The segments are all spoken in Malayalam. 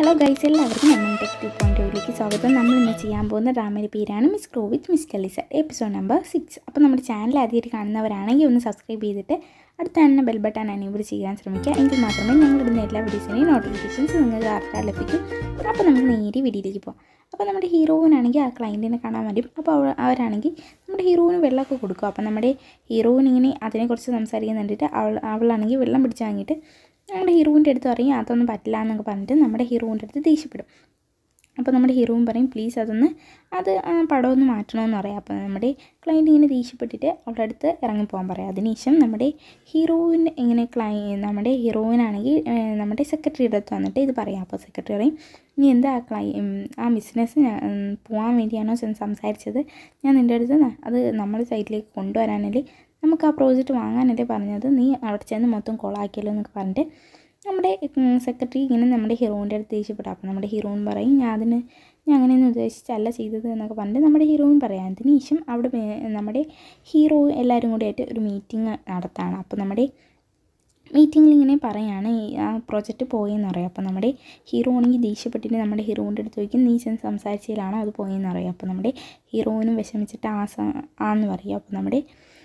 ഹലോ ഗൈസ് എല്ലാവർക്കും നമ്മൾ ടെക് ടു പോയിൻറ്റ് ലേക്ക് സ്വാഗതം നമ്മൾ ഇന്ന് ചെയ്യാൻ പോകുന്ന ഡ്രാമയുടെ പേരാണ് മിസ് ക്രോ വിത്ത് മിസ് കലിസ എപ്പിസോഡ് നമ്പർ സിക്സ് അപ്പോൾ നമ്മുടെ ചാനൽ ആദ്യമായിട്ട് കാണുന്നവരാണെങ്കിൽ ഒന്ന് സബ്സ്ക്രൈബ് ചെയ്തിട്ട് അടുത്ത തന്നെ ബെൽ ബട്ടൺ അനേബിൾ ചെയ്യാൻ ശ്രമിക്കുക എങ്കിൽ മാത്രമേ ഞങ്ങൾ ഇടുന്ന എല്ലാ വീഡിയോസിനെയും നോട്ടിഫിക്കേഷൻസ് നിങ്ങൾക്ക് കറക്റ്റായി ലഭിക്കും അപ്പോൾ നമുക്ക് നേരെ വീഡിയോയിലേക്ക് പോകാം അപ്പോൾ നമ്മുടെ ഹീറോയിനാണെങ്കിൽ ആ ക്ലയൻറ്റിനെ കാണാൻ വരും അപ്പോൾ അവ അവരാണെങ്കിൽ നമ്മുടെ ഹീറോയിന് വെള്ളമൊക്കെ കൊടുക്കും അപ്പോൾ നമ്മുടെ ഹീറോയിൻ ഇങ്ങനെ അതിനെക്കുറിച്ച് സംസാരിക്കാൻ വേണ്ടിയിട്ട് അവൾ അവളാണെങ്കിൽ വെള്ളം പിടിച്ച് വാങ്ങിയിട്ട് നമ്മുടെ ഹീറോയിൻ്റെ അടുത്ത് പറയും അതൊന്നും പറ്റില്ല എന്നൊക്കെ പറഞ്ഞിട്ട് നമ്മുടെ ഹീറോയിൻ്റെ അടുത്ത് ദേഷ്യപ്പെടും അപ്പോൾ നമ്മുടെ ഹീറോയിൻ പറയും പ്ലീസ് അതൊന്ന് അത് ആ പടമൊന്ന് മാറ്റണമെന്ന് പറയാം അപ്പോൾ നമ്മുടെ ക്ലയൻറ്റ് ഇങ്ങനെ ദേഷ്യപ്പെട്ടിട്ട് അവളുടെ അടുത്ത് ഇറങ്ങിപ്പോകാൻ പറയാം അതിനുശേഷം നമ്മുടെ ഹീറോയിൻ ഇങ്ങനെ ക്ലൈ നമ്മുടെ ഹീറോയിനാണെങ്കിൽ നമ്മുടെ സെക്രട്ടറിയുടെ അടുത്ത് വന്നിട്ട് ഇത് പറയാം അപ്പോൾ സെക്രട്ടറി പറയും നീ എന്താ ആ ക്ലൈ ഉം, ആ ബിസിനസ് പോകാൻ വേണ്ടിയാണോ സം- സംസാരിച്ചത് ഞാൻ നിൻ്റെ അടുത്ത് ന- അത് നമ്മുടെ സൈറ്റിലേക്ക് കൊണ്ടുവരാനല്ലേ നമുക്ക് ആ പ്രോജക്റ്റ് വാങ്ങാനല്ലേ പറഞ്ഞത് നീ അവിടെ ചെന്ന് മൊത്തം കൊളാക്കിയല്ലോ എന്നൊക്കെ പറഞ്ഞിട്ട് നമ്മുടെ സെക്രട്ടറി ഇങ്ങനെ നമ്മുടെ ഹീറോയിൻ്റെ അടുത്ത് ദേഷ്യപ്പെട്ടു അപ്പോൾ നമ്മുടെ ഹീറോയിൻ പറയും ഞാൻ അതിന് ഞാൻ അങ്ങനെയൊന്നും ഉദ്ദേശിച്ചല്ല ചെയ്തത് എന്നൊക്കെ പറഞ്ഞിട്ട് നമ്മുടെ ഹീറോയിൻ പറയാം അതിന് ശേഷം അവിടെ മേ- നമ്മുടെ ഹീറോ എല്ലാവരും കൂടി ആയിട്ട് ഒരു മീറ്റിംഗ് നടത്താണ് അപ്പോൾ നമ്മുടെ മീറ്റിങ്ങിൽ ഇങ്ങനെ പറയാണ് ഈ ആ പ്രൊജക്റ്റ് പോയെന്ന് പറയാം അപ്പോൾ നമ്മുടെ ഹീറോ ആണെങ്കിൽ ദേഷ്യപ്പെട്ടിട്ട് നമ്മുടെ ഹീറോയിൻ്റെ അടുത്ത് ചോദിക്കും നീ ചെന്ന് സംസാരിച്ചതിലാണോ അത് പോയെന്ന് അറിയാം അപ്പോൾ നമ്മുടെ ഹീറോയിനും വിഷമിച്ചിട്ട് ആ സ ആന്ന് പറയും അപ്പോൾ നമ്മുടെ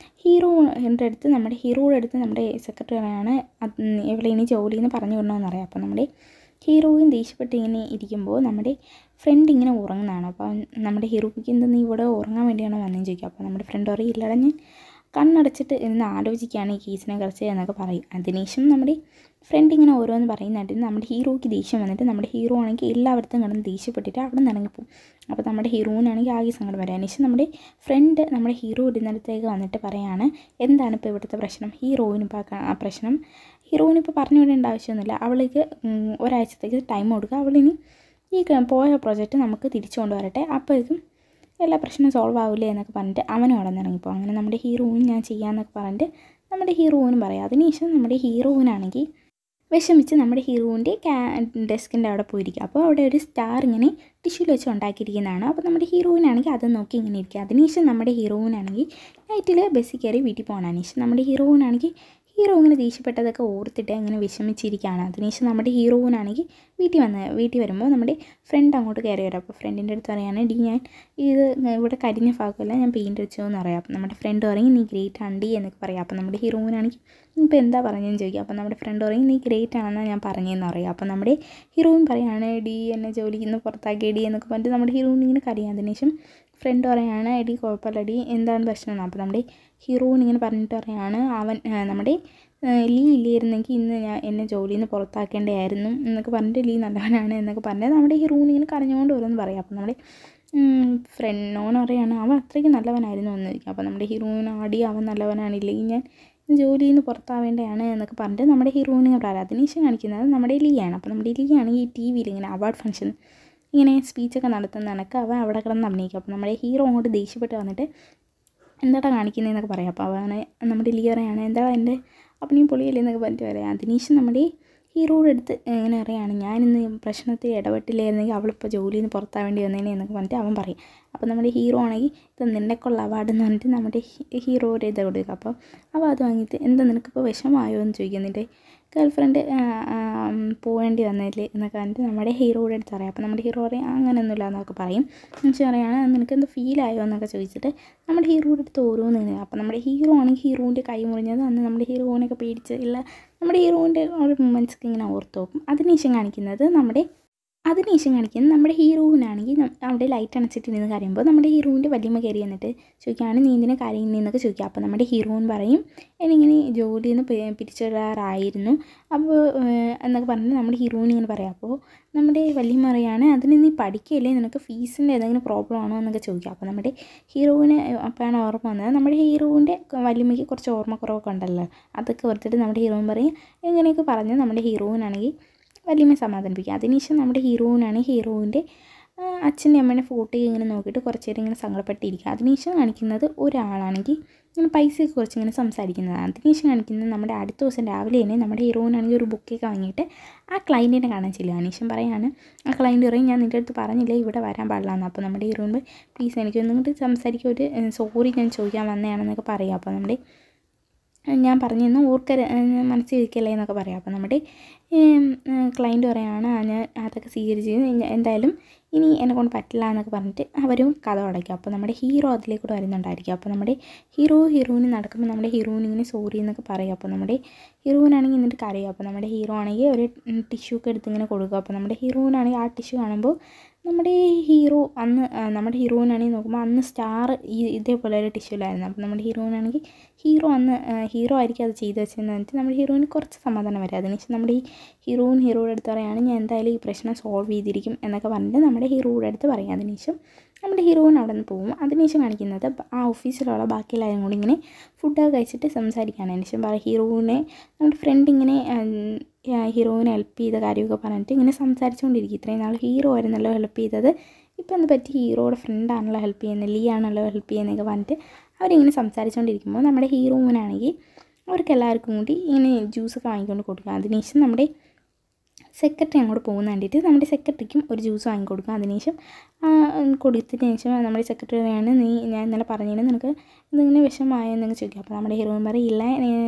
ഹീറോയുടെ അടുത്ത് നമ്മുടെ ഹീറോയുടെ അടുത്ത് നമ്മുടെ സെക്രട്ടറി പറയാണ് അത് ഇവിടെ ഇനി ജോലിയിൽ നിന്ന് പറഞ്ഞു വിടണമെന്ന് അറിയാം അപ്പോൾ നമ്മുടെ ഹീറോയിൻ ദേഷ്യപ്പെട്ട് ഇങ്ങനെ ഇരിക്കുമ്പോൾ നമ്മുടെ ഫ്രണ്ട് ഇങ്ങനെ ഉറങ്ങുന്നതാണ് അപ്പോൾ അവൻ- നമ്മുടെ ഹീറോയ്ക്ക് എന്താ നീ ഇവിടെ ഉറങ്ങാൻ വേണ്ടിയാണോ വന്നതെന്ന് ചോദിക്കും അപ്പോൾ നമ്മുടെ ഫ്രണ്ട് പറയും ഇല്ലടാ ഞാൻ കണ്ണടച്ചിട്ട് ഇരുന്ന് ആലോചിക്കുകയാണ് ഈ കേസിനെ കുറിച്ച് എന്നൊക്കെ പറയും അതിനുശേഷം നമ്മുടെ ഫ്രണ്ട് ഇങ്ങനെ ഓരോന്ന് പറയുന്നുണ്ട് നമ്മുടെ ഹീറോയ്ക്ക് ദേഷ്യം വന്നിട്ട് നമ്മുടെ ഹീറോ ആണെങ്കിൽ എല്ലായിടത്തും കിടന്ന് ദേഷ്യപ്പെട്ടിട്ട് അവിടെ നിന്ന് ഇറങ്ങിപ്പോവും അപ്പോൾ നമ്മുടെ ഹീറോയിനാണെങ്കിൽ ആകെ സങ്കടം വരും അതിനുശേഷം നമ്മുടെ ഫ്രണ്ട് നമ്മുടെ ഹീറോ ഇടുന്നിടത്തേക്ക് വന്നിട്ട് പറയാണ് എന്താണ് ഇപ്പോൾ ഇവിടുത്തെ പ്രശ്നം ഹീറോയിന് ഇപ്പോൾ ആ പ്രശ്നം ഹീറോയിന് ഇപ്പോൾ പറഞ്ഞു വിടേണ്ട ആവശ്യമൊന്നുമില്ല അവൾക്ക് ഉം, ഒരാഴ്ചത്തേക്ക് ടൈം കൊടുക്കുക അവളിനി ഈ ക- പോയ പ്രോജക്റ്റ് നമുക്ക് തിരിച്ചു കൊണ്ടുവരട്ടെ അപ്പോഴേക്കും എല്ലാ പ്രശ്നവും സോൾവ് ആവില്ലേ എന്നൊക്കെ പറഞ്ഞിട്ട് അവനും അവിടെ നിന്ന് ഇറങ്ങിപ്പോൾ അങ്ങനെ നമ്മുടെ ഹീറോയിൻ ഞാൻ ചെയ്യാമെന്നൊക്കെ പറഞ്ഞിട്ട് നമ്മുടെ ഹീറോയിനും പറയാം അതിനുശേഷം നമ്മുടെ ഹീറോയിനാണെങ്കിൽ വിഷമിച്ച് നമ്മുടെ ഹീറോയിൻ്റെ ക്യാ ഡെസ്കിൻ്റെ അവിടെ പോയിരിക്കും അപ്പോൾ അവിടെ ഒരു സ്റ്റാർ ഇങ്ങനെ ടിഷ്യൂല് വെച്ച് ഉണ്ടാക്കിയിരിക്കുന്നതാണ് അപ്പോൾ നമ്മുടെ ഹീറോയിനാണെങ്കിൽ അത് നോക്കി ഇങ്ങനെ ഇരിക്കുക അതിനുശേഷം നമ്മുടെ ഹീറോയിനാണെങ്കിൽ നൈറ്റിൽ ബസ്സിൽ കയറി വീട്ടിൽ പോകണം അതിനുശേഷം നമ്മുടെ ഹീറോയിനാണെങ്കിൽ ഹീറോ ഇങ്ങനെ ദേഷ്യപ്പെട്ടതൊക്കെ ഓർത്തിട്ട് ഇങ്ങനെ വിഷമിച്ചിരിക്കുകയാണ് അതിനുശേഷം നമ്മുടെ ഹീറോയിനാണെങ്കിൽ വീട്ടിൽ വന്ന് വീട്ടിൽ വരുമ്പോൾ നമ്മുടെ ഫ്രണ്ട് അങ്ങോട്ട് കയറി വരും അപ്പോൾ ഫ്രണ്ടിൻ്റെ അടുത്ത് പറയാണ് ഡി ഞാൻ ഇത് ഇവിടെ കരിഞ്ഞ ഭാഗമല്ല ഞാൻ പെയിൻറ്റ് വെച്ചോ എന്ന് പറയാം അപ്പോൾ നമ്മുടെ ഫ്രണ്ട് പറയും നീ ഗ്രേറ്റ് ആണ്ടി എന്നൊക്കെ പറയാം അപ്പോൾ നമ്മുടെ ഹീറോയിനാണെങ്കിൽ ഇപ്പോൾ എന്താ പറഞ്ഞതെന്ന് ചോദിക്കും അപ്പോൾ നമ്മുടെ ഫ്രണ്ട് പറയും നീ ഗ്രേറ്റ് ആണെന്നാണ് ഞാൻ പറഞ്ഞതെന്ന് പറയാം അപ്പോൾ നമ്മുടെ ഹീറോയിൻ പറയാണ് ഡി എന്നെ ജോലിയിൽ നിന്ന് പുറത്താക്കി ഡി എന്നൊക്കെ പറഞ്ഞിട്ട് നമ്മുടെ ഹീറോയിൻ ഇങ്ങനെ കരയാം അതിനുശേഷം ഫ്രണ്ട് പറയാണ് എടി കുഴപ്പമില്ല ഡി എന്താണ് പ്രശ്നം എന്ന് അപ്പോൾ നമ്മുടെ ഹീറോയിൻ ഇങ്ങനെ പറഞ്ഞിട്ട് പറയാണ് അവൻ ആ, നമ്മുടെ ആ, ലീ ഇല്ലായിരുന്നെങ്കിൽ ഇന്ന് ഞാൻ എന്നെ ജോലിയിൽ നിന്ന് പുറത്താക്കേണ്ടതായിരുന്നു എന്നൊക്കെ പറഞ്ഞിട്ട് ലീ നല്ലവനാണ് എന്നൊക്കെ പറഞ്ഞാൽ നമ്മുടെ ഹീറോയിൻ ഇങ്ങനെ കരഞ്ഞുകൊണ്ട് വരുമെന്ന് പറയാം അപ്പോൾ നമ്മുടെ ഫ്രണ്ടോന്ന് പറയാണ് അവൻ അത്രയ്ക്ക് നല്ലവനായിരുന്നു എന്ന് ചോദിക്കും അപ്പോൾ നമ്മുടെ ഹീറോയിൻ ആടി അവൻ നല്ലവനാണില്ലെങ്കിൽ ഞാൻ ജോലിയിൽ നിന്ന് പുറത്താവേണ്ടതാണ് എന്നൊക്കെ പറഞ്ഞിട്ട് നമ്മുടെ ഹീറോയിനെ പറയാം അതിനുശേഷം കാണിക്കുന്നത് നമ്മുടെ ലീയാണ് അപ്പോൾ നമ്മുടെ ലീ ആണെങ്കിൽ ഈ ടി വിയിൽ ഇങ്ങനെ അവാർഡ് ഫംഗ്ഷൻ ഇങ്ങനെ സ്പീച്ചൊക്കെ നടത്തുന്ന കണക്ക് അവൻ അവിടെ കിടന്ന് അഭിനയിക്കും അപ്പോൾ നമ്മുടെ ഹീറോ അങ്ങോട്ട് ദേഷ്യപ്പെട്ട് വന്നിട്ട് എന്താടാ കാണിക്കുന്നതെന്നൊക്കെ പറയാം അപ്പോൾ അവനെ നമ്മുടെ ലീ പറയാണ് എന്താ എൻ്റെ അപ്പനെയും പൊളിയല്ലേ എന്നൊക്കെ പറഞ്ഞിട്ട് പറയാം അതിനുശേഷം നമ്മുടെ ഹീറോയുടെ അടുത്ത് ഇങ്ങനെ അറിയാണ് ഞാനിന്ന് പ്രശ്നത്തിൽ ഇടപെട്ടില്ലായിരുന്നെങ്കിൽ അവളിപ്പോൾ ജോലിയിൽ നിന്ന് പുറത്താവേണ്ടി വന്നേനെ എന്നൊക്കെ പറഞ്ഞിട്ട് അവൻ പറയും അപ്പോൾ നമ്മുടെ ഹീറോ ആണെങ്കിൽ ഇത് നിനക്കുള്ള അവാർഡ് എന്ന് പറഞ്ഞിട്ട് നമ്മുടെ ഹീറോയുടെ ഇത് കൊടുക്കുക അപ്പോൾ അവ അത് വാങ്ങിയിട്ട് എന്താ നിനക്കിപ്പോൾ വിഷമമായോ എന്ന് ചോദിക്കും എന്നിട്ട് ഗേൾ ഫ്രണ്ട് പോവേണ്ടി വന്നില്ലേ എന്നൊക്കെ പറഞ്ഞിട്ട് നമ്മുടെ ഹീറോയുടെ അടുത്ത് പറയാം അപ്പോൾ നമ്മുടെ ഹീറോ പറയും "ആ, അങ്ങനെയൊന്നുമില്ല എന്നൊക്കെ പറയും എന്നുവെച്ചാൽ പറയാണ് നിനക്ക് എന്താ ഫീൽ ആയോ എന്നൊക്കെ ചോദിച്ചിട്ട് നമ്മുടെ ഹീറോയുടെ അടുത്ത് ഓരോന്ന് ഇങ്ങനെ അപ്പോൾ നമ്മുടെ ഹീറോ ആണെങ്കിൽ ഹീറോയിൻ്റെ കൈ മുറിഞ്ഞത് അന്ന് നമ്മുടെ ഹീറോയിനൊക്കെ പേടിച്ച് ഇല്ല നമ്മുടെ ഹീറോയിൻ്റെ ഒരു മൊമെൻറ്റ്സൊക്കെ ഇങ്ങനെ ഓർത്ത് നോക്കും അതിനുശേഷം കാണിക്കുന്നത് നമ്മുടെ അതിനുശേഷം കാണിക്കുന്നത് നമ്മുടെ ഹീറോയിനാണെങ്കിൽ അവിടെ ലൈറ്റ് അണച്ചിട്ടിരുന്ന് കരയുമ്പോൾ നമ്മുടെ ഹീറോയിൻ്റെ വല്യമ്മ കയറി എന്നിട്ട് ചോദിക്കുകയാണ് നീ ഇതിനെ കരയുന്നതെന്നൊക്കെ ചോദിക്കുക അപ്പോൾ നമ്മുടെ ഹീറോയിൻ പറയും എനിക്കിങ്ങനെ ജോലിയിൽ നിന്ന് പിരിച്ചുവിടാറായിരുന്നു അപ്പോൾ ഏഹ്, എന്നൊക്കെ പറഞ്ഞിട്ട് നമ്മുടെ ഹീറോയിൻ ഇങ്ങനെ പറയാം അപ്പോൾ നമ്മുടെ വല്യമ്മ പറയാണ് അതിന് നീ പഠിക്കുകയല്ലേ നിനക്ക് ഫീസിൻ്റെ ഏതെങ്കിലും പ്രോബ്ലം ആണോ എന്നൊക്കെ ചോദിക്കുക അപ്പോൾ നമ്മുടെ ഹീറോയിന് അപ്പോഴാണ് ഓർമ്മ വന്നത് നമ്മുടെ ഹീറോയിൻ്റെ വല്യമ്മയ്ക്ക് കുറച്ച് ഓർമ്മക്കുറവൊക്കെ ഉണ്ടല്ലോ അതൊക്കെ ഓർത്തിട്ട് നമ്മുടെ ഹീറോയിൻ പറയും ഇങ്ങനെയൊക്കെ പറഞ്ഞ് നമ്മുടെ ഹീറോയിനാണെങ്കിൽ വല്യമ്മയെ സമാധാനിപ്പിക്കുക അതിനുശേഷം നമ്മുടെ ഹീറോയിനാണ് ഹീറോയിൻ്റെ അച്ഛൻ്റെ അമ്മേനെ ഫോട്ടോ ഇങ്ങനെ നോക്കിയിട്ട് കുറച്ച് നേരം ഇങ്ങനെ സങ്കടപ്പെട്ടിരിക്കുക അതിനുശേഷം കാണിക്കുന്നത് ഒരാളാണെങ്കിൽ ഇങ്ങനെ പൈസയൊക്കെ കുറച്ച് ഇങ്ങനെ സംസാരിക്കുന്നതാണ് അതിനുശേഷം കാണിക്കുന്നത് നമ്മുടെ അടുത്ത ദിവസം രാവിലെ തന്നെ നമ്മുടെ ഹീറോയിനാണെങ്കിൽ ഒരു ബുക്കൊക്കെ വാങ്ങിയിട്ട് ആ ക്ലയൻറ്റിനെ കാണാൻ ചെല്ലുക അതിനുശേഷം പറയാണ് ആ ക്ലയൻറ്റ് പറയും ഞാൻ നിൻ്റെ അടുത്ത് പറഞ്ഞില്ല ഇവിടെ വരാൻ പാടില്ല എന്ന് അപ്പോൾ നമ്മുടെ ഹീറോയിൻ പ്ലീസ് എനിക്കൊന്നും കൂടി സംസാരിക്കുക ഒരു സോറി ഞാൻ ചോദിക്കാൻ വന്നതാണെന്നൊക്കെ പറയാം അപ്പോൾ നമ്മുടെ ഞാൻ പറഞ്ഞെന്ന് ഓർക്കര മനസ്സിൽ ഇരിക്കല്ലേ എന്നൊക്കെ പറയാം അപ്പോൾ നമ്മുടെ ക്ലയൻറ്റ് പറയുകയാണ് "ആ, ഞാൻ അതൊക്കെ സ്വീകരിച്ച് ഞാൻ- എന്തായാലും ഇനി എന്നെ കൊണ്ട് പറ്റില്ല എന്നൊക്കെ പറഞ്ഞിട്ട് അവരും കഥ അടയ്ക്കും അപ്പോൾ നമ്മുടെ ഹീറോ അതിലേക്കൂടെ വരുന്നുണ്ടായിരിക്കും അപ്പോൾ നമ്മുടെ ഹീറോ ഹീറോയിന് നടക്കുമ്പോൾ നമ്മുടെ ഹീറോയിന് ഇങ്ങനെ സോറി എന്നൊക്കെ പറയും അപ്പോൾ നമ്മുടെ ഹീറോയിനാണെങ്കിൽ എന്നിട്ട് കരയും അപ്പോൾ നമ്മുടെ ഹീറോ ആണെങ്കിൽ ഒരു ടിഷ്യൂ ഒക്കെ എടുത്ത് ഇങ്ങനെ കൊടുക്കും അപ്പോൾ നമ്മുടെ ഹീറോയിനാണെങ്കിൽ ആ ടിഷ്യൂ കാണുമ്പോൾ നമ്മുടെ ഹീറോ അന്ന് ആ, നമ്മുടെ ഹീറോയിനാണെങ്കിൽ നോക്കുമ്പോൾ അന്ന് സ്റ്റാർ ഈ ഇതേപോലെ ഒരു ടിഷ്യൂലായിരുന്നു അപ്പോൾ നമ്മുടെ ഹീറോയിനാണെങ്കിൽ ഹീറോ അന്ന് ആ, ഹീറോ ആയിരിക്കും അത് ചെയ്ത് വെച്ചതെന്ന് പറഞ്ഞിട്ട് നമ്മുടെ ഹീറോയിന് കുറച്ച് സമാധാനം വരും അതിനുശേഷം നമ്മുടെ ഈ ഹീറോയിൻ ഹീറോയുടെ അടുത്ത് പറയുകയാണ് ഞാൻ എന്തായാലും ഈ പ്രശ്നം സോൾവ് ചെയ്തിരിക്കും എന്നൊക്കെ പറഞ്ഞിട്ട് നമ്മുടെ ഹീറോയുടെ അടുത്ത് പറയും അതിനുശേഷം നമ്മുടെ ഹീറോയിൻ അവിടെ നിന്ന് പോകും അതിനുശേഷം കാണിക്കുന്നത് ആ ഓഫീസിലുള്ള ബാക്കി എല്ലാവരും കൂടി ഇങ്ങനെ ഫുഡൊക്കെ കഴിച്ചിട്ട് സംസാരിക്കുകയാണ് അതിനുശേഷം പറയും ഹീറോയിനെ നമ്മുടെ ഫ്രണ്ട് ഇങ്ങനെ ഹീറോയിനെ ഹെൽപ്പ് ചെയ്ത കാര്യമൊക്കെ പറഞ്ഞിട്ട് ഇങ്ങനെ സംസാരിച്ചുകൊണ്ടിരിക്കും ഇത്രയും നാൾ ഹീറോ ആയിരുന്നല്ലോ ഹെൽപ്പ് ചെയ്തത് ഇപ്പം എന്ത് പറ്റി ഹീറോയുടെ ഫ്രണ്ടാണല്ലോ ഹെൽപ്പ് ചെയ്യുന്നത് ലീ ആണല്ലോ ഹെൽപ്പ് ചെയ്യുന്നതൊക്കെ പറഞ്ഞിട്ട് അവരിങ്ങനെ സംസാരിച്ചുകൊണ്ടിരിക്കുമ്പോൾ നമ്മുടെ ഹീറോയിനാണെങ്കിൽ അവർക്ക് എല്ലാവർക്കും കൂടി ഇങ്ങനെ ജ്യൂസൊക്കെ വാങ്ങിക്കൊണ്ട് കൊടുക്കുക അതിനുശേഷം നമ്മുടെ സെക്രട്ടറി അങ്ങോട്ട് പോകുന്ന കണ്ടിട്ട് നമ്മുടെ സെക്രട്ടറിക്കും ഒരു ജ്യൂസ് വാങ്ങിക്കൊടുക്കും അതിനുശേഷം ആ, കൊടുത്തതിന് ശേഷം നമ്മുടെ സെക്രട്ടറി പറയാണ് നീ ഞാൻ ഇന്നലെ പറഞ്ഞതിന് നിനക്ക് ഇതിങ്ങനെ വിഷമമായോ എന്നൊക്കെ ചോദിക്കും അപ്പോൾ നമ്മുടെ ഹീറോയിൻ പറയില്ല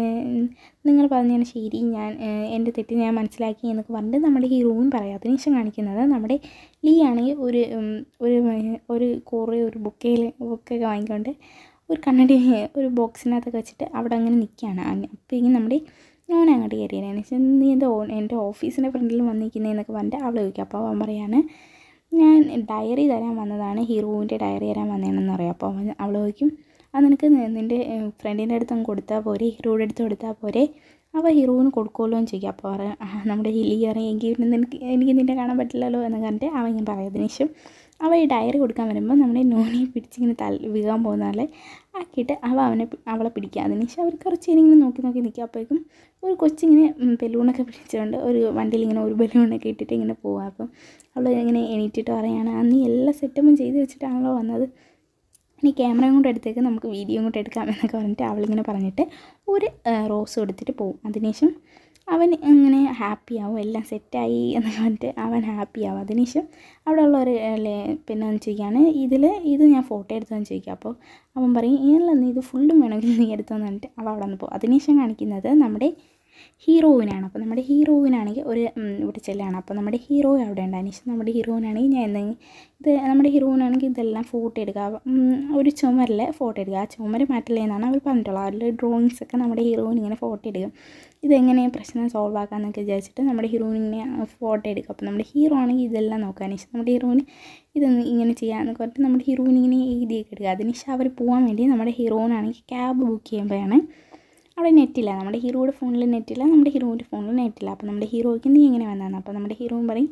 നിങ്ങൾ പറഞ്ഞതിന് ശരി ഞാൻ ഏഹ്, എൻ്റെ തെറ്റ് ഞാൻ മനസ്സിലാക്കി എന്നൊക്കെ പറഞ്ഞിട്ട് നമ്മുടെ ഹീറോയിൻ പറയും അതിനുശേഷം കാണിക്കുന്നത് നമ്മുടെ ലീ ആണെങ്കിൽ ഒരു ഉം, ഒരു മ- ഒരു കുറേ ഒരു ബുക്കയിൽ ബുക്കൊക്കെ വാങ്ങിക്കൊണ്ട് ഒരു കണ്ണടി ഒരു ബോക്സിനകത്തൊക്കെ വെച്ചിട്ട് അവിടെ അങ്ങനെ നിൽക്കുകയാണ് അപ്പോൾ ഇങ്ങനെ നമ്മുടെ ഞാൻ അങ്ങോട്ട് കയറിയതിന് വെച്ചാൽ നീ എൻ്റെ ഓ എൻ്റെ ഓഫീസിൻ്റെ ഫ്രണ്ടിൽ വന്നിരിക്കുന്നതെന്നൊക്കെ പറഞ്ഞിട്ട് അവൾ ചോദിക്കും അപ്പോൾ അവൻ പറയാണ് ഞാൻ ഡയറി തരാൻ വന്നതാണ് ഹീറോയിൻ്റെ ഡയറി തരാൻ വന്നതാണെന്ന് പറയാം അപ്പോൾ അവൻ അവൾ ചോദിക്കും അത് നിനക്ക് നി- നിൻ്റെ ഫ്രണ്ടിൻ്റെ അടുത്ത് അങ്ങ് കൊടുത്താൽ പോരെ ഹീറോയുടെ അടുത്ത് കൊടുത്താൽ പോരെ അവ ഹീറോയിന് കൊടുക്കുമല്ലോ എന്ന് ചോദിക്കും അപ്പോൾ പറയാം "ആ, നമ്മുടെ ഹിലി അറിയെങ്കിൽ പിന്നെ നിനക്ക് എനിക്ക് നിന്നെ കാണാൻ പറ്റില്ലല്ലോ എന്ന് പറഞ്ഞിട്ട് അവൻ ഇങ്ങനെ പറയും അതിനുശേഷം അവ ഈ ഡയറി കൊടുക്കാൻ വരുമ്പോൾ നമ്മുടെ നോനിയെ പിടിച്ചിങ്ങനെ തല വീഴാൻ പോകുന്ന ആളെ ആക്കിയിട്ട് അവ അവനെ പി- അവളെ പിടിക്കുക അതിനുശേഷം അവർ കുറച്ച് നേരം ഇങ്ങനെ നോക്കി നോക്കി നിൽക്കുക അപ്പോഴേക്കും ഒരു കൊച്ചിങ്ങനെ ഉം, ബലൂണൊക്കെ പിടിച്ചുകൊണ്ട് ഒരു വണ്ടിയിൽ ഇങ്ങനെ ഒരു ബലൂണൊക്കെ ഇട്ടിട്ട് ഇങ്ങനെ പോവുക അപ്പം അവൾ ഇങ്ങനെ എണീറ്റിട്ട് പറയാണ് "ആ, നീ എല്ലാ സെറ്റപ്പും ചെയ്ത് വെച്ചിട്ടാണല്ലോ വന്നത് ഇനി ക്യാമറയും കൊണ്ട് എടുത്തേക്ക് നമുക്ക് വീഡിയോ കൊണ്ട് എടുക്കാം എന്നൊക്കെ പറഞ്ഞിട്ട് അവളിങ്ങനെ പറഞ്ഞിട്ട് ഒരു റോസ് കൊടുത്തിട്ട് പോകും അതിനുശേഷം അവൻ ഇങ്ങനെ ഹാപ്പി ആവും എല്ലാം സെറ്റായി എന്നൊക്കെ പറഞ്ഞിട്ട് അവൻ ഹാപ്പി ആവും അതിനുശേഷം അവിടെ ഉള്ളവർ പിന്നെ ചോദിക്കുകയാണ് ഇതിൽ ഇത് ഞാൻ ഫോട്ടോ എടുത്തോന്ന് ചോദിക്കുക അപ്പോൾ അവൻ പറയും ഇല്ല നീ ഇത് ഫുള്ളും വേണമെങ്കിൽ നീ എടുത്തോന്ന് പറഞ്ഞിട്ട് അവൻ അവിടെ നിന്ന് പോകും അതിനുശേഷം കാണിക്കുന്നത് നമ്മുടെ ഹീറോയിനാണ് അപ്പോൾ നമ്മുടെ ഹീറോയിനാണെങ്കിൽ ഒരു ഉം, ഇവിടെ ചെല്ലാണ് അപ്പോൾ നമ്മുടെ ഹീറോ അവിടെ ഉണ്ട് അതിനുശേഷം നമ്മുടെ ഹീറോയിനാണെങ്കിൽ ഞാൻ എന്തെങ്കിലും ഇത് നമ്മുടെ ഹീറോയിനാണെങ്കിൽ ഇതെല്ലാം ഫോട്ടോ എടുക്കുക ഉം, ഒരു ചുമരിൽ ഫോട്ടോ എടുക്കുക ആ ചുമര് മാറ്റില്ല എന്നാണ് അവർ പറഞ്ഞിട്ടുള്ളത് അതിൽ ഡ്രോയിങ്സ് ഒക്കെ നമ്മുടെ ഹീറോയിൻ ഇങ്ങനെ ഫോട്ടോ എടുക്കും ഇതെങ്ങനെ പ്രശ്നം സോൾവ് ആക്കാമെന്നൊക്കെ വിചാരിച്ചിട്ട് നമ്മുടെ ഹീറോയിൻ ഇങ്ങനെ ഫോട്ടോ എടുക്കും അപ്പോൾ നമ്മുടെ ഹീറോ ആണെങ്കിൽ ഇതെല്ലാം നോക്കാൻ ശേഷം നമ്മുടെ ഹീറോയിന് ഇതൊന്ന് ഇങ്ങനെ ചെയ്യാമെന്നൊക്കെ പറഞ്ഞിട്ട് നമ്മുടെ ഹീറോയിൻ ഇങ്ങനെ എഴുതിയൊക്കെ എടുക്കുക അതിനുശേഷം അവർ പോകാൻ വേണ്ടി നമ്മുടെ ഹീറോയിനാണെങ്കിൽ ക്യാബ് ബുക്ക് ചെയ്യുമ്പോഴാണ് അവിടെ നെറ്റില്ല നമ്മുടെ ഹീറോയുടെ ഫോണിൽ നെറ്റില്ല നമ്മുടെ ഹീറോയുടെ ഫോണിൽ നെറ്റില്ല അപ്പോൾ നമ്മുടെ ഹീറോയ്ക്ക് നീ എങ്ങനെ വന്നതാണ് അപ്പോൾ നമ്മുടെ ഹീറോയും പറയും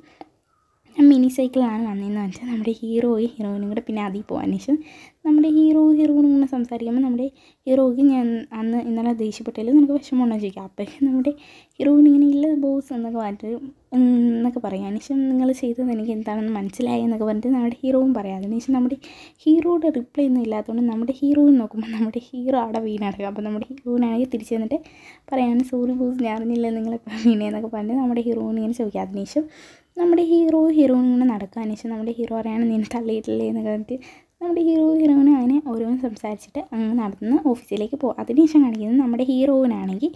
ഞാൻ മിനി സൈക്കിളാണ് വന്നതെന്ന് വെച്ചാൽ നമ്മുടെ ഹീറോയും ഹീറോയിനും കൂടെ പിന്നെ അതിൽ പോകാൻ ശേഷം നമ്മുടെ ഹീറോ ഹീറോയിനും ഇങ്ങനെ സംസാരിക്കുമ്പോൾ നമ്മുടെ ഹീറോയ്ക്ക് ഞാൻ അന്ന് ഇന്നലെ ദേഷ്യപ്പെട്ടതിൽ നിനക്ക് വിഷമമുണ്ടോ എന്ന് ചോദിക്കാം അപ്പോഴേക്കും നമ്മുടെ ഹീറോയിൻ ഇങ്ങനെ ഇല്ല ബോസ് എന്നൊക്കെ പറഞ്ഞിട്ട് ഉം എന്നൊക്കെ പറയും അതിനുശേഷം നിങ്ങൾ ചെയ്തത് എനിക്ക് എന്താണെന്ന് മനസ്സിലായി എന്നൊക്കെ പറഞ്ഞിട്ട് നമ്മുടെ ഹീറോയും പറയാം അതിനുശേഷം നമ്മുടെ ഹീറോയുടെ റിപ്ലൈ ഒന്നും ഇല്ലാത്തതുകൊണ്ട് നമ്മുടെ ഹീറോയിൻ നോക്കുമ്പോൾ നമ്മുടെ ഹീറോ അവിടെ വീണടക്കുക അപ്പോൾ നമ്മുടെ ഹീറോയിനാണെങ്കിൽ തിരിച്ച് വന്നിട്ട് പറയാണ് സോറി ബോസ് ഞാൻ അറിഞ്ഞില്ല നിങ്ങളെപ്പോൾ വീണേന്നൊക്കെ പറഞ്ഞ് നമ്മുടെ ഹീറോയിൻ ഇങ്ങനെ ചോദിക്കുക അതിനുശേഷം നമ്മുടെ ഹീറോ ഹീറോയിൻ ഇങ്ങനെ നടക്കുക അതിനുശേഷം നമ്മുടെ ഹീറോ പറയാണ് നിന്നെ തള്ളിയിട്ടില്ലേ എന്നൊക്കെ പറഞ്ഞിട്ട് നമ്മുടെ ഹീറോ ഹീറോയിനും അങ്ങനെ ഓരോന്ന് സംസാരിച്ചിട്ട് അങ്ങ് നടന്ന് ഓഫീസിലേക്ക് പോകും അതിനുശേഷം കാണിക്കുന്നത് നമ്മുടെ ഹീറോയിനാണെങ്കിൽ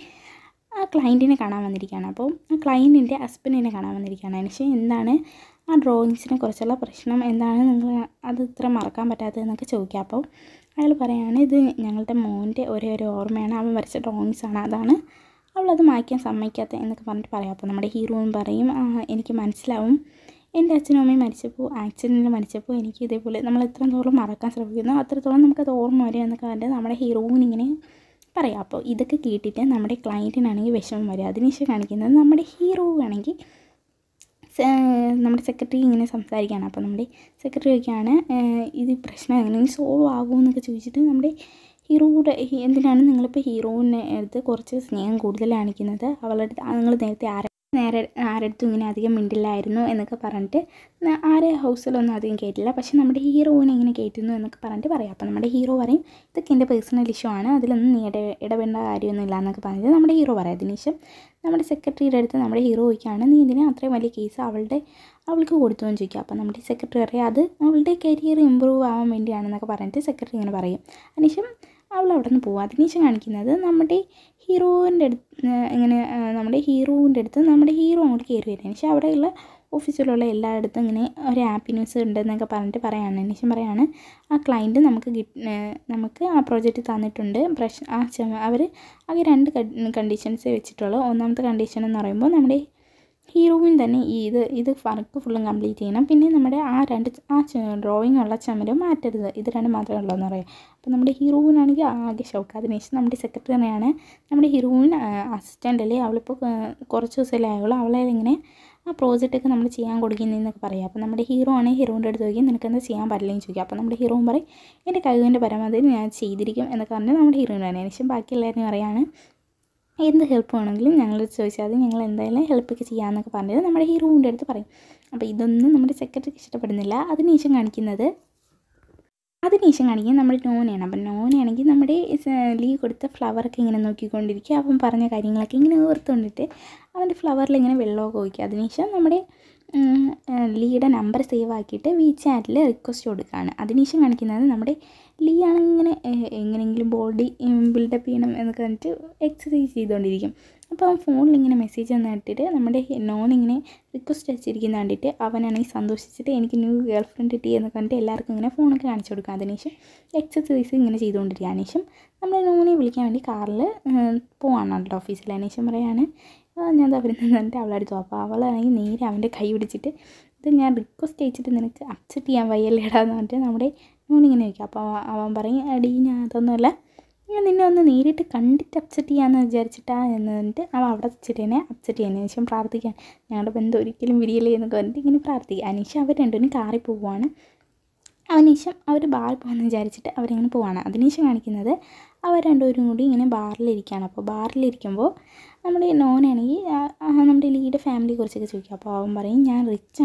ആ ക്ലയൻറ്റിനെ കാണാൻ വന്നിരിക്കുകയാണ് അപ്പോൾ ആ ക്ലയൻറ്റിൻ്റെ ഹസ്ബൻഡിനെ കാണാൻ വന്നിരിക്കുകയാണ് അതിനുശേഷം എന്താണ് ആ ഡ്രോയിങ്സിനെ കുറിച്ചുള്ള പ്രശ്നം എന്താണ് നിങ്ങൾ അത് ഇത്ര മറക്കാൻ പറ്റാത്തതെന്നൊക്കെ ചോദിക്കുക അപ്പോൾ അയാൾ പറയാണ് ഇത് ഞങ്ങളുടെ മോൻ്റെ ഒരേ ഒരു ഓർമ്മയാണ് അവൻ വരച്ച ഡ്രോയിങ്സ് ആണ് അതാണ് അവളത് മായ്ക്കാൻ സമ്മതിക്കാത്ത എന്നൊക്കെ പറഞ്ഞിട്ട് പറയാം അപ്പോൾ നമ്മുടെ ഹീറോയും പറയും "ആ, എനിക്ക് മനസ്സിലാവും എൻ്റെ അച്ഛനും അമ്മയും മരിച്ചപ്പോൾ ആക്സിഡൻറ്റിൽ മരിച്ചപ്പോൾ എനിക്ക് ഇതേപോലെ നമ്മൾ എത്രത്തോളം മറക്കാൻ ശ്രമിക്കുന്നു അത്രത്തോളം നമുക്കത് ഓർമ്മ വരും എന്നൊക്കെ പറഞ്ഞിട്ട് നമ്മുടെ ഹീറോയിൻ ഇങ്ങനെ പറയാം അപ്പോൾ ഇതൊക്കെ കേട്ടിട്ട് നമ്മുടെ ക്ലയൻറ്റിനാണെങ്കിൽ വിഷമം വരും അതിനുശേഷം കാണിക്കുന്നത് നമ്മുടെ ഹീറോ ആണെങ്കിൽ സ- നമ്മുടെ സെക്രട്ടറി ഇങ്ങനെ സംസാരിക്കുകയാണ് അപ്പോൾ നമ്മുടെ സെക്രട്ടറി ചോദിക്കുകയാണ് "ഏഹ്, ഇത് ഈ പ്രശ്നം എങ്ങനെ സോൾവ് ആകുമെന്നൊക്കെ ചോദിച്ചിട്ട് നമ്മുടെ ഹീറോയുടെ ഹി- എന്തിനാണ് നിങ്ങളിപ്പോൾ ഹീറോയിനെ അടുത്ത് കുറച്ച് സ്നേഹം കൂടുതൽ കാണിക്കുന്നത് അവളുടെ അടുത്ത് നിങ്ങൾ നേരത്തെ ആരെ നേരെ ആരടുത്തും ഇങ്ങനെ അധികം മിണ്ടില്ലായിരുന്നു എന്നൊക്കെ പറഞ്ഞിട്ട് ന- ആരെ ഹൗസിലൊന്നും അധികം കേട്ടില്ല പക്ഷെ നമ്മുടെ ഹീറോയിനെ ഇങ്ങനെ കേട്ടുന്നു എന്നൊക്കെ പറഞ്ഞിട്ട് പറയാം അപ്പോൾ നമ്മുടെ ഹീറോ പറയും ഇതൊക്കെ എൻ്റെ പേഴ്സണൽ ഇഷ്യൂ ആണ് അതിലൊന്നും നീ ഇട ഇടപെടേണ്ട കാര്യമൊന്നും ഇല്ല എന്നൊക്കെ പറഞ്ഞിട്ട് നമ്മുടെ ഹീറോ പറയാം അതിനുശേഷം നമ്മുടെ സെക്രട്ടറിയുടെ അടുത്ത് നമ്മുടെ ഹീറോ ചോദിക്കുകയാണ് നീ ഇതിന് അത്രയും വലിയ കേസ് അവളുടെ അവൾക്ക് കൊടുത്തു എന്ന് ചോദിക്കുക അപ്പോൾ നമ്മുടെ സെക്രട്ടറി പറയും അത് അവളുടെ കരിയർ ഇമ്പ്രൂവ് ആവാൻ വേണ്ടിയാണെന്നൊക്കെ പറഞ്ഞിട്ട് സെക്രട്ടറി ഇങ്ങനെ പറയും അതിനുശേഷം അവൾ അവിടെ നിന്ന് പോകും അതിനുശേഷം കാണിക്കുന്നത് നമ്മുടെ ഹീറോയിൻ്റെ അടുത്ത് ഇങ്ങനെ ആ, നമ്മുടെ ഹീറോയിൻ്റെ അടുത്ത് നമ്മുടെ ഹീറോ അങ്ങോട്ട് കയറി വരും പക്ഷേ അവിടെയുള്ള ഓഫീസിലുള്ള എല്ലായിടത്തും ഇങ്ങനെ ഒരു ഹാപ്പി ന്യൂസ് ഉണ്ടെന്നൊക്കെ പറഞ്ഞിട്ട് പറയാണ് അന്വേഷണം പറയാണ് ആ ക്ലയൻറ്റ് നമുക്ക് കിട്ട് നമുക്ക് ആ പ്രോജക്റ്റ് തന്നിട്ടുണ്ട് പ്രശ്നം ആ അവർ ആകെ രണ്ട് കണ്ടീഷൻസേ വെച്ചിട്ടുള്ളൂ ഒന്നാമത്തെ കണ്ടീഷൻ എന്ന് പറയുമ്പോൾ നമ്മുടെ ഹീറോയിൻ തന്നെ ഈ ഇത് ഇത് വർക്ക് ഫുള്ളും കംപ്ലീറ്റ് ചെയ്യണം പിന്നെ നമ്മുടെ ആ രണ്ട് ആ ഡ്രോയിങ് ഉള്ള ചമരം മാറ്റരുത് ഇത് രണ്ട് മാത്രമേ ഉള്ളൂ എന്ന് പറയാം അപ്പോൾ നമ്മുടെ ഹീറോയിനാണെങ്കിൽ ആകെ ഷോക്ക് അതിനുശേഷം നമ്മുടെ സെക്രട്ടറിയാണ് നമ്മുടെ ഹീറോയിൻ അസിസ്റ്റൻ്റ് അല്ലേ അവളിപ്പോൾ ആ, കുറച്ച് ദിവസമല്ലേ ആയുള്ളൂ അവളെ ഇങ്ങനെ ആ പ്രോജക്റ്റൊക്കെ നമ്മൾ ചെയ്യാൻ കൊടുക്കുന്നതെന്നൊക്കെ പറയാം അപ്പോൾ നമ്മുടെ ഹീറോ ആണെങ്കിൽ ഹീറോയിൻ്റെ അടുത്ത് ചോദിക്കും നിനക്ക് എന്താ ചെയ്യാൻ പറ്റില്ലെന്ന് ചോദിക്കും അപ്പോൾ നമ്മുടെ ഹീറോയിൻ പറയും എൻ്റെ കഴിവിൻ്റെ പരമാവധി ഞാൻ ചെയ്തിരിക്കും എന്നൊക്കെ പറഞ്ഞ് നമ്മുടെ ഹീറോയിൻ പറയാം ശേഷം ബാക്കി എല്ലാവരും പറയാണ് എന്ത് ഹെൽപ്പ് വേണമെങ്കിലും ഞങ്ങൾ ചോദിച്ചാൽ മതി ഞങ്ങൾ എന്തായാലും ഹെൽപ്പൊക്കെ ചെയ്യാമെന്നൊക്കെ പറഞ്ഞിട്ട് നമ്മുടെ ഹീറോയിൻ്റെ അടുത്ത് പറയും അപ്പോൾ ഇതൊന്നും നമ്മുടെ സെക്രട്ടറിക്ക് ഇഷ്ടപ്പെടുന്നില്ല അതിനുശേഷം കാണിക്കുന്നത് അതിനുശേഷം കാണിക്കുന്നത് നമ്മുടെ നോനയാണ് അപ്പം നോനയാണെങ്കിൽ നമ്മുടെ ലീ കൊടുത്ത ഫ്ലവറൊക്കെ ഇങ്ങനെ നോക്കിക്കൊണ്ടിരിക്കുക അവൻ പറഞ്ഞ കാര്യങ്ങളൊക്കെ ഇങ്ങനെ ഓർത്തുകൊണ്ടിട്ട് അവൻ്റെ ഫ്ലവറിൽ ഇങ്ങനെ വെള്ളമൊക്കെ ഒഴിക്കുക അതിനുശേഷം നമ്മുടെ ഉം, ആ, ലീയുടെ നമ്പർ സേവ് ആക്കിയിട്ട് വി ചാറ്റിൽ റിക്വസ്റ്റ് കൊടുക്കുകയാണ് അതിനുശേഷം കാണിക്കുന്നത് നമ്മുടെ ലീ ആണെങ്കിൽ ഇങ്ങനെ ഏഹ്, എങ്ങനെയെങ്കിലും ബോഡി ബിൽഡപ്പ് ചെയ്യണം എന്നൊക്കെ പറഞ്ഞിട്ട് എക്സസൈസ് ചെയ്തുകൊണ്ടിരിക്കും അപ്പോൾ അവൻ ഫോണിൽ ഇങ്ങനെ മെസ്സേജ് വന്ന് ഇട്ടിട്ട് നമ്മുടെ നോൺ ഇങ്ങനെ റിക്വസ്റ്റ് അയച്ചിരിക്കുന്ന കണ്ടിട്ട് അവനാണെങ്കിൽ സന്തോഷിച്ചിട്ട് എനിക്ക് ന്യൂ ഗേൾ ഫ്രണ്ട് കിട്ടി എന്നൊക്കെ പറഞ്ഞിട്ട് എല്ലാവർക്കും ഇങ്ങനെ ഫോണൊക്കെ കാണിച്ചു കൊടുക്കും അതിനുശേഷം എക്സസൈസ് ഇങ്ങനെ ചെയ്തുകൊണ്ടിരിക്കുക അതിനുശേഷം നമ്മുടെ നോനെ വിളിക്കാൻ വേണ്ടി കാറിൽ പോവാണ് കേട്ടോ ഓഫീസിൽ അതിനുശേഷം പറയാണ് "ആ, ഞാൻ ദാ വരുന്നത് പറഞ്ഞിട്ട് അവളെ അടുത്ത് അപ്പോൾ അവളാണെങ്കിൽ നേരെ അവൻ്റെ കൈ പിടിച്ചിട്ട് ഇത് ഞാൻ റിക്വസ്റ്റ് അയച്ചിട്ട് നിനക്ക് അക്സെപ്റ്റ് ചെയ്യാൻ വയ്യല്ലേടാ എന്ന് പറഞ്ഞിട്ട് നമ്മുടെ നോണിങ്ങനെ ചോദിക്കും അപ്പോൾ അവൻ- അവൻ പറയും അടി ഞാൻ അതൊന്നുമല്ല ഞാൻ നിന്നെ ഒന്ന് നേരിട്ട് കണ്ടിട്ട് അപ്സെറ്റ് ചെയ്യാമെന്ന് വിചാരിച്ചിട്ടാ എന്ന് പറഞ്ഞിട്ട് അവൻ അവിടെ വെച്ചിട്ട് തന്നെ അപ്സെറ്റ് ചെയ്യാൻ ശേഷം പ്രാർത്ഥിക്കാൻ ഞങ്ങളുടെ ബന്ധം ഒരിക്കലും വിരിയല്ലേ എന്നൊക്കെ പറഞ്ഞിട്ട് ഇങ്ങനെ പ്രാർത്ഥിക്കുക അതിനുശേഷം അവർ രണ്ടുപേരും കാറിൽ പോവുകയാണ് അതിനുശേഷം അവർ ബാറിൽ പോകുമെന്ന് വിചാരിച്ചിട്ട് അവരിങ്ങനെ പോവാണ് അതിനുശേഷം കാണിക്കുന്നത് അവർ രണ്ടുപേരും കൂടി ഇങ്ങനെ ബാറിലിരിക്കുകയാണ് അപ്പോൾ ബാറിലിരിക്കുമ്പോൾ നമ്മുടെ നോനാണെങ്കിൽ ആ- ആ നമ്മുടെ ലീയുടെ ഫാമിലിയെ കുറിച്ചൊക്കെ ചോദിക്കും അപ്പോൾ അവൻ പറയും ഞാൻ റിച്ച്